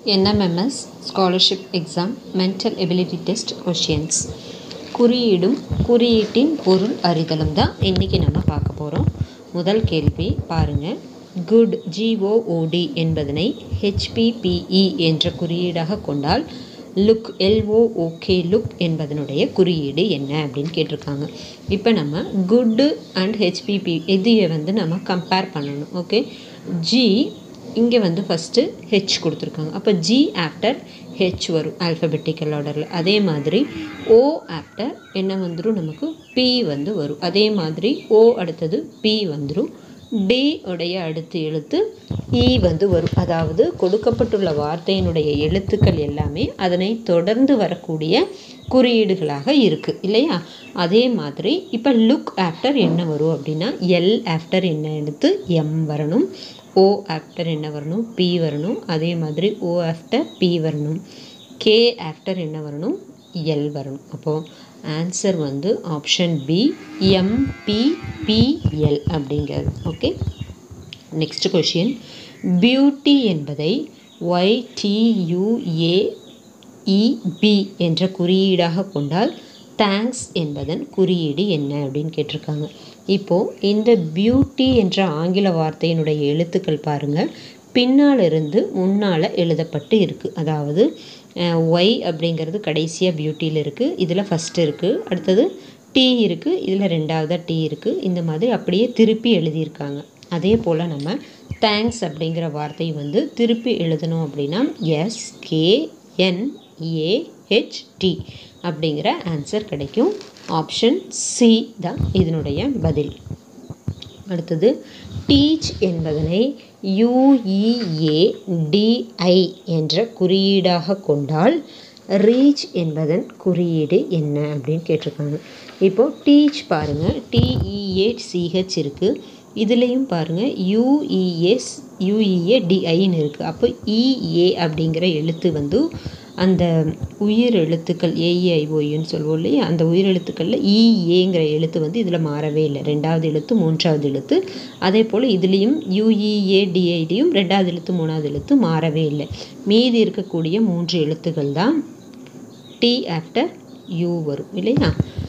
NMMS scholarship exam mental ability test questions குறியீடும் குறியீட்டின் பொருள் அறிதலும் தான் இன்றைக்கி நம்ம பார்க்க போகிறோம் முதல் கேள்வி பாருங்கள் குட் ஜிஓஓடி என்பதனை ஹெச்பிபிஇ என்ற குறியீடாக கொண்டால் லுக் எல்ஓஓகே லுக் என்பதனுடைய குறியீடு என்ன அப்படின்னு கேட்டிருக்காங்க இப்போ நம்ம குட்டு அண்ட் ஹெச்பிபி இதையை வந்து நம்ம கம்பேர் பண்ணணும் ஓகே ஜி இங்கே வந்து ஃபஸ்ட்டு ஹெச் கொடுத்துருக்காங்க அப்போ ஜி ஆஃப்டர் ஹெச் வரும் ஆல்ஃபபெட்டிக்கல் ஆர்டரில் அதே மாதிரி ஓ ஆஃப்டர் என்ன வந்துடும் நமக்கு பி வந்து வரும் அதே மாதிரி ஓ அடுத்தது பி வந்துடும் டி உடைய அடுத்த எழுத்து இ வந்து வரும் அதாவது கொடுக்கப்பட்டுள்ள வார்த்தையினுடைய எழுத்துக்கள் எல்லாமே அதனை தொடர்ந்து வரக்கூடிய குறியீடுகளாக இருக்குது இல்லையா அதே மாதிரி இப்போ லுக் ஆஃப்டர் என்ன வரும் அப்படின்னா எல் ஆஃப்டர் என்ன எழுத்து எம் வரணும் ஓ ஆஃப்டர் என்ன வரணும் பி வரணும் அதே மாதிரி ஓ ஆஃப்டர் பி வரணும் கே ஆஃப்டர் என்ன வரணும் எல் வரணும் அப்போது ஆன்சர் வந்து ஆப்ஷன் பி எம்பிபிஎல் அப்படிங்கிறது ஓகே நெக்ஸ்ட் கொஷின் பியூட்டி என்பதை ஒய்டியூஏஇபி என்ற குறியீடாக கொண்டால் தேங்க்ஸ் என்பதன் குறியீடு என்ன அப்படின்னு கேட்டிருக்காங்க இப்போது இந்த பியூட்டி என்ற ஆங்கில வார்த்தையினுடைய எழுத்துக்கள் பாருங்கள் பின்னால் இருந்து முன்னால் எழுதப்பட்டு இருக்குது அதாவது ஒய் அப்படிங்கிறது கடைசியாக பியூட்டியில் இருக்குது இதில் ஃபஸ்ட்டு இருக்குது அடுத்தது டி இருக்குது இதில் ரெண்டாவதாக டி இருக்குது இந்த மாதிரி அப்படியே திருப்பி எழுதியிருக்காங்க அதே போல் நம்ம தேங்க்ஸ் அப்படிங்கிற வார்த்தை வந்து திருப்பி எழுதணும் அப்படின்னா எஸ்கேஎன்ஏஹெச்டி அப்படிங்கிற ஆன்சர் கிடைக்கும் ஆப்ஷன் சி தான் இதனுடைய பதில் அடுத்தது டீச் என்பதனை யுஇஏடிஐ என்ற குறியீடாக கொண்டால் ரீச் என்பதன் குறியீடு என்ன அப்படின்னு கேட்டிருக்காங்க இப்போது டீச் பாருங்கள் டிஇஏசிஹெச் இருக்குது இதுலேயும் பாருங்கள் யூஇஎஸ் யூஇஏடிஐன்னு இருக்குது அப்போ இஏ அப்படிங்கிற எழுத்து வந்து அந்த உயிர் எழுத்துக்கள் ஏஇஐஓயுன்னு சொல்லுவோம் இல்லையா அந்த உயிர் எழுத்துக்களில் இஏங்கிற எழுத்து வந்து இதில் மாறவே இல்லை ரெண்டாவது எழுத்து மூன்றாவது எழுத்து அதே போல் இதுலேயும் யூஇஏடிஐடியும் ரெண்டாவது எழுத்து மூணாவது எழுத்து மாறவே இல்லை மீதி இருக்கக்கூடிய மூன்று எழுத்துக்கள் தான் டி ஆஃப்டர் யூ வரும் இல்லையா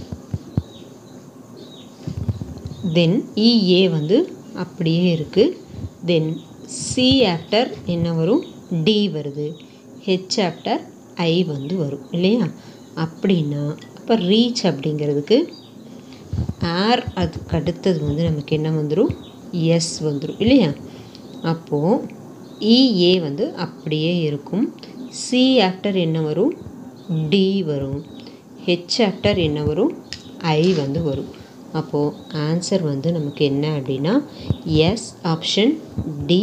தென் இஏ வந்து அப்படியே இருக்குது தென் சி ஆஃப்டர் என்ன வரும் டி வருது ஹெச் ஆஃப்டர் ஐ வந்து வரும் இல்லையா அப்படின்னா அப்போ ரீச் அப்படிங்கிறதுக்கு ஆர் அதுக்கு அடுத்தது வந்து நமக்கு என்ன வந்துடும் எஸ் வந்துடும் இல்லையா அப்போது இஏ வந்து அப்படியே இருக்கும் சி ஆஃப்டர் என்ன வரும் டி வரும் ஹெச் ஆஃப்டர் என்ன வரும் ஐ வந்து வரும் அப்போது ஆன்சர் வந்து நமக்கு என்ன அப்படின்னா எஸ் ஆப்ஷன் டி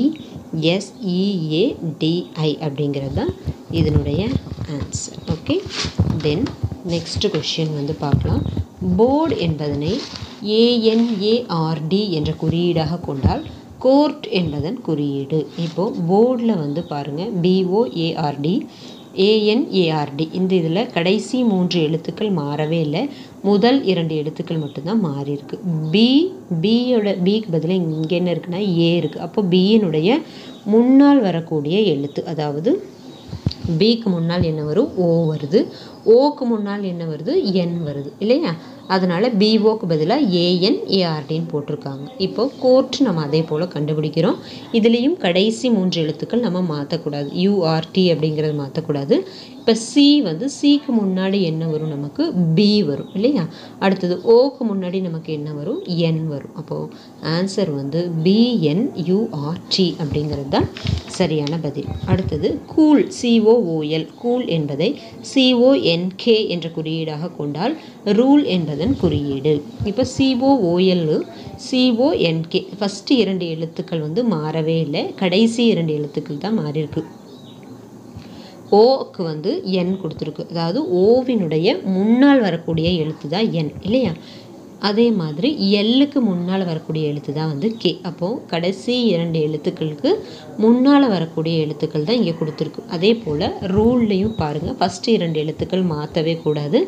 எஸ்இஏடிஐ அப்படிங்கிறது தான் இதனுடைய answer okay then next question வந்து பார்க்கலாம் போர்டு என்பதனை ஏஎன்ஏஆர்டி என்ற குறியீடாக கொண்டால் கோர்ட் என்பதன் குறியீடு இப்போது போர்டில் வந்து பாருங்கள் பிஓஏஆர்டி ஏஎன்ஏஆர்டி இந்த இதில் கடைசி மூன்று எழுத்துக்கள் மாறவே இல்லை முதல் இரண்டு எழுத்துக்கள் மட்டும்தான் மாறி இருக்கு பி பியோட பிக்கு பதிலாக இங்கே என்ன இருக்குன்னா ஏ இருக்குது அப்போ பியினுடைய முன்னால் வரக்கூடிய எழுத்து அதாவது பிக்கு முன்னால் என்ன வரும் ஓ வருது ஓக்கு முன்னால் என்ன வருது என் வருது இல்லையா அதனால் பிஓக்கு பதிலாக ஏஎன் ஏஆர்டின்னு போட்டிருக்காங்க இப்போது கோர்ட் நம்ம அதே போல் கண்டுபிடிக்கிறோம் இதுலேயும் கடைசி மூன்று எழுத்துக்கள் நம்ம மாற்றக்கூடாது யூஆர்டி அப்படிங்கிறது மாற்றக்கூடாது இப்போ சி வந்து சிக்கு முன்னாடி என்ன வரும் நமக்கு பி வரும் இல்லையா அடுத்தது ஓக்கு முன்னாடி நமக்கு என்ன வரும் என் வரும் அப்போது ஆன்சர் வந்து பிஎன்யூஆர்டி அப்படிங்கிறது தான் சரியான பதில் அடுத்தது கூல் சிஓஓஎல் கூல் என்பதை சிஓஎன்கே என்ற குறியீடாக கொண்டால் ரூல் என்பதன் குறியீடு இப்போ சிஓஓஎல் சிஓஎன்கே ஃபஸ்ட்டு இரண்டு எழுத்துக்கள் வந்து மாறவே இல்லை கடைசி இரண்டு எழுத்துக்கள் தான் மாறி இருக்கு ஓக்கு வந்து என் கொடுத்துருக்கு அதாவது ஓவினுடைய முன்னால் வரக்கூடிய எழுத்து தான் என் இல்லையா அதே மாதிரி எல்லுக்கு முன்னால் வரக்கூடிய எழுத்து தான் வந்து கே அப்போது கடைசி இரண்டு எழுத்துக்களுக்கு முன்னால் வரக்கூடிய எழுத்துக்கள் தான் இங்கே கொடுத்துருக்கு அதே போல் ரூல்லையும் பாருங்கள் ஃபஸ்ட்டு இரண்டு எழுத்துக்கள் மாற்றவே கூடாது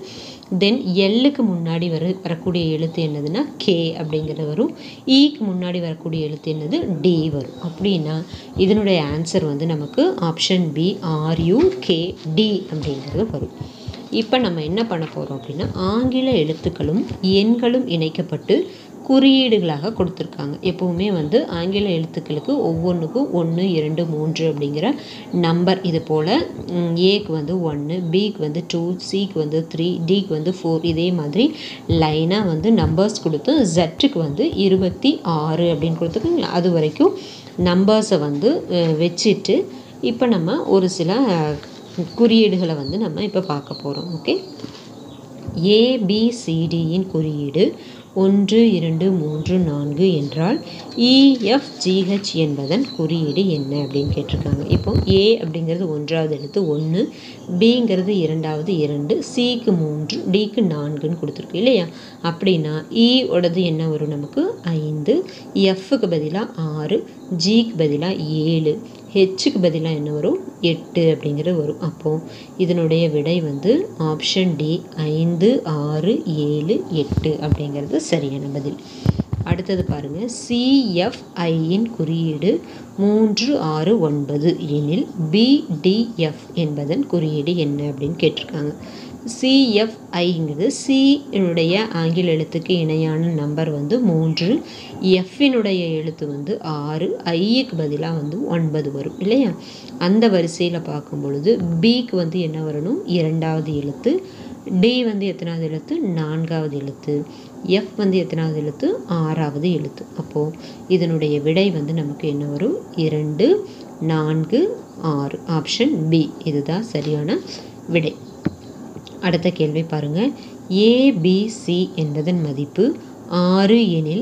தென் எல்லுக்கு முன்னாடி வர வரக்கூடிய எழுத்து என்னதுன்னா கே அப்படிங்கிறது வரும் ஈக்கு முன்னாடி வரக்கூடிய எழுத்து என்னது டி வரும் அப்படின்னா இதனுடைய ஆன்சர் வந்து நமக்கு option B R U K D அப்படிங்கிறது வரும் இப்போ நம்ம என்ன பண்ண போகிறோம் அப்படின்னா ஆங்கில எழுத்துக்களும் எண்களும் இணைக்கப்பட்டு குறியீடுகளாக கொடுத்துருக்காங்க எப்போவுமே வந்து ஆங்கில எழுத்துக்களுக்கு ஒவ்வொன்றுக்கும் ஒன்று இரண்டு மூன்று அப்படிங்கிற நம்பர் இது போல் ஏக்கு வந்து ஒன்று பிக்கு வந்து டூ சிக்கு வந்து த்ரீ டிக்கு வந்து ஃபோர் இதே மாதிரி லைனாக வந்து நம்பர்ஸ் கொடுத்து ஜட்டுக்கு வந்து இருபத்தி ஆறு அப்படின்னு கொடுத்துருக்காங்க அது வரைக்கும் நம்பர்ஸை வந்து அஹ், வச்சுட்டு இப்போ நம்ம ஒரு சில அஹ், குறியீடுகளை வந்து நம்ம இப்போ பார்க்க போகிறோம் ஓகே ஏபிசிடியின் குறியீடு ஒன்று இரண்டு மூன்று நான்கு என்றால் இஎஃப்ஜிஹெச் என்பதன் குறியீடு என்ன அப்படின்னு கேட்டிருக்காங்க இப்போ ஏ அப்படிங்கிறது ஒன்றாவது எழுத்து ஒன்று பிங்கிறது இரண்டாவது இரண்டு சிக்கு மூன்று டிக்கு நான்குன்னு கொடுத்துருக்கு இல்லையா அப்படின்னா இ ஓடது என்ன வரும் நமக்கு ஐந்து எஃப்க்கு பதிலாக ஆறு ஜிக்கு பதிலாக ஏழு ஹெச்சுக்கு பதிலாக என்ன வரும் எட்டு அப்படிங்கிறது வரும் அப்போது இதனுடைய விடை வந்து ஆப்ஷன் டி ஐந்து ஆறு ஏழு எட்டு அப்படிங்கிறது சரியான பதில் அடுத்தது பாருங்கள் சிஎஃப்ஐயின் குறியீடு மூன்று ஆறு ஒன்பது எனில் பிடிஎஃப் என்பதன் குறியீடு என்ன அப்படின்னு கேட்டிருக்காங்க சிஎஃப்ஐங்கிறது சியினுடைய ஆங்கில எழுத்துக்கு இணையான நம்பர் வந்து மூன்று எஃப்பினுடைய எழுத்து வந்து ஆறு ஐக்கு பதிலாக வந்து ஒன்பது வரும் இல்லையா அந்த வரிசையில் பார்க்கும் பொழுது பிக்கு வந்து என்ன வரணும் இரண்டாவது எழுத்து டி வந்து எத்தனாவது எழுத்து நான்காவது எழுத்து எஃப் வந்து எத்தனாவது எழுத்து ஆறாவது எழுத்து அப்போது இதனுடைய விடை வந்து நமக்கு என்ன வரும் இரண்டு நான்கு ஆறு ஆப்ஷன் பி இதுதான் சரியான விடை அடுத்த கேள்வி பாருங்கள் ஏபிசி என்பதன் மதிப்பு ஆறு எனில்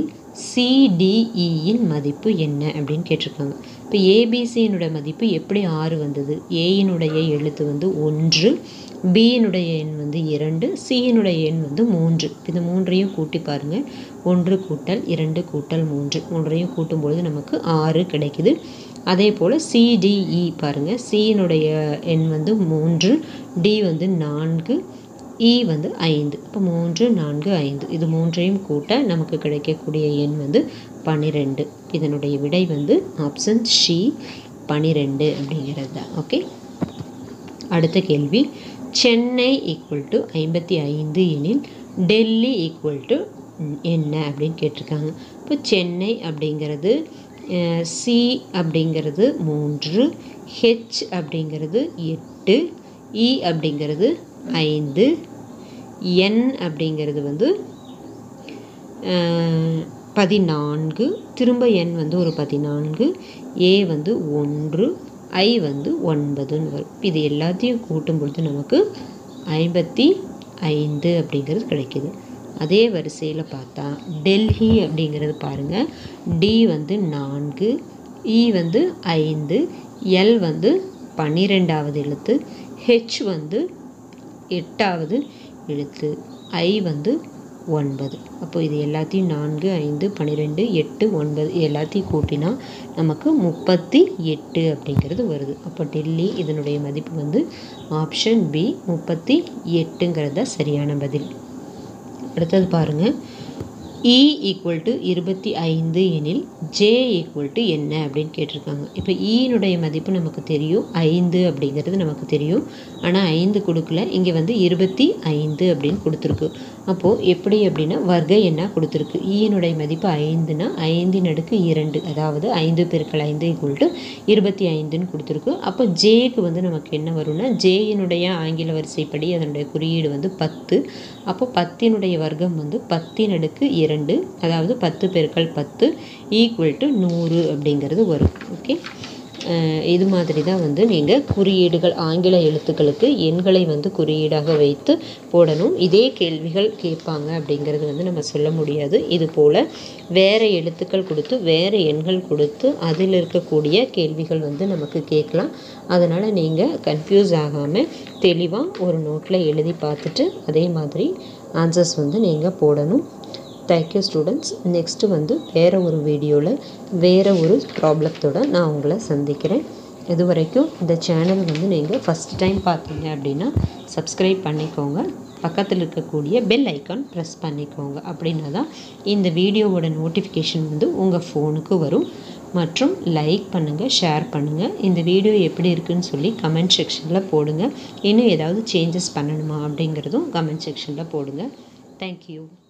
சிடிஇயின் மதிப்பு என்ன அப்படின்னு கேட்டிருக்காங்க இப்போ ஏபிசியினுடைய மதிப்பு எப்படி ஆறு வந்தது ஏயினுடைய எழுத்து வந்து ஒன்று பியினுடைய எண் வந்து இரண்டு சியினுடைய எண் வந்து மூன்று இது மூன்றையும் கூட்டி பாருங்கள் ஒன்று கூட்டல் இரண்டு கூட்டல் மூன்று மூன்றையும் கூட்டும் பொழுது நமக்கு ஆறு கிடைக்குது அதே போல் சிடிஇ பாருங்கள் சியினுடைய எண் வந்து மூன்று டி வந்து நான்கு இ வந்து ஐந்து இப்போ மூன்று நான்கு ஐந்து இது மூன்றையும் கூட்ட நமக்கு கிடைக்கக்கூடிய எண் வந்து பன்னிரெண்டு இதனுடைய விடை வந்து ஆப்ஷன் சி பன்னிரெண்டு அப்படிங்கிறது தான் ஓகே அடுத்த கேள்வி சென்னை ஈக்குவல் டு ஐம்பத்தி ஐந்து எனில் டெல்லி ஈக்குவல் டு என்ன அப்படின்னு கேட்டிருக்காங்க இப்போ சென்னை அப்படிங்கிறது சி அப்படிங்கிறது மூன்று ஹெச் அப்படிங்கிறது எட்டு இ அப்படிங்கிறது ஐந்து என் அப்படிங்கிறது வந்து அஹ், பதினான்கு திரும்ப எண் வந்து ஒரு பதினான்கு ஏ வந்து ஒன்று ஐ வந்து ஒன்பதுன்னு வரும் இது எல்லாத்தையும் கூட்டும் பொழுது நமக்கு ஐம்பத்தி ஐந்து அப்படிங்கிறது கிடைக்கிது அதே வரிசையில் பார்த்தா டெல்லி அப்படிங்கிறது பாருங்கள் டி வந்து நான்கு இ வந்து ஐந்து எல் வந்து பன்னிரெண்டாவது எழுத்து ஹெச் வந்து எட்டாவது எழுத்து ஐ வந்து ஒன்பது அப்போ இது எல்லாத்தையும் நான்கு ஐந்து பன்னிரெண்டு எட்டு ஒன்பது இது எல்லாத்தையும் கூட்டினா நமக்கு முப்பத்தி எட்டு அப்படிங்கிறது வருது அப்போ டெல்லி இதனுடைய மதிப்பு வந்து ஆப்ஷன் பி முப்பத்தி எட்டுங்கிறது தான் சரியான பதில் அடுத்தது பாருங்கள் இ ஈக்குவல் டு இருபத்தி ஐந்து எனில் ஜே ஈக்குவல் டு என்ன அப்படின்னு கேட்டிருக்காங்க இப்போ ஈனுடைய மதிப்பு நமக்கு தெரியும் ஐந்து அப்படிங்கிறது நமக்கு தெரியும் ஆனால் ஐந்து கொடுக்கல இங்கே வந்து இருபத்தி ஐந்து அப்படின்னு கொடுத்துருக்கு அப்போது எப்படி அப்படின்னா வர்க்க என்ன கொடுத்துருக்கு ஈனுடைய மதிப்பு ஐந்துனா ஐந்தின் அடுக்கு இரண்டு அதாவது ஐந்து பெருக்கல் ஐந்து ஈக்குவல் டு இருபத்தி ஐந்துன்னு கொடுத்துருக்கு அப்போ ஜேக்கு வந்து நமக்கு என்ன வரும்னா ஜேயினுடைய ஆங்கில வரிசைப்படி அதனுடைய குறியீடு வந்து பத்து அப்போ பத்தினுடைய வர்க்கம் வந்து பத்தின் அடுக்கு இரண்டு அதாவது பத்து பெருக்கல் பத்து ஈக்குவல் டு நூறு அப்படிங்கிறது வரும் ஓகே அஹ் இது மாதிரி தான் வந்து நீங்கள் குறியீடுகள் ஆங்கில எழுத்துக்களுக்கு எண்களை வந்து குறியீடாக வைத்து போடணும் இதே கேள்விகள் கேட்பாங்க அப்படிங்கிறது வந்து நம்ம சொல்ல முடியாது இது போல் வேறு எழுத்துக்கள் கொடுத்து வேறு எண்கள் கொடுத்து அதில் இருக்கக்கூடிய கேள்விகள் வந்து நமக்கு கேட்கலாம் அதனால் நீங்கள் கன்ஃபியூஸ் ஆகாமல் தெளிவாக ஒரு நோட்டில் எழுதி பார்த்துட்டு அதே மாதிரி ஆன்சர்ஸ் வந்து நீங்கள் போடணும் தேங்க்யூ ஸ்டூடெண்ட்ஸ் நெக்ஸ்ட்டு வந்து வேறு ஒரு வீடியோவில் வேறு ஒரு ப்ராப்ளத்தோட நான் உங்களை சந்திக்கிறேன் இது வரைக்கும் இந்த சேனல் வந்து நீங்கள் ஃபஸ்ட் டைம் பார்த்தீங்க அப்படின்னா சப்ஸ்கிரைப் பண்ணிக்கோங்க பக்கத்தில் இருக்கக்கூடிய பெல் ஐக்கான் ப்ரெஸ் பண்ணிக்கோங்க அப்படின்னா தான் இந்த வீடியோவோட நோட்டிஃபிகேஷன் வந்து உங்கள் ஃபோனுக்கு வரும் மற்றும் லைக் பண்ணுங்கள் ஷேர் பண்ணுங்கள் இந்த வீடியோ எப்படி இருக்குன்னு சொல்லி கமெண்ட் செக்ஷனில் போடுங்க இன்னும் ஏதாவது சேஞ்சஸ் பண்ணணுமா அப்படிங்கிறதும் கமெண்ட் செக்ஷனில் போடுங்க தேங்க்யூ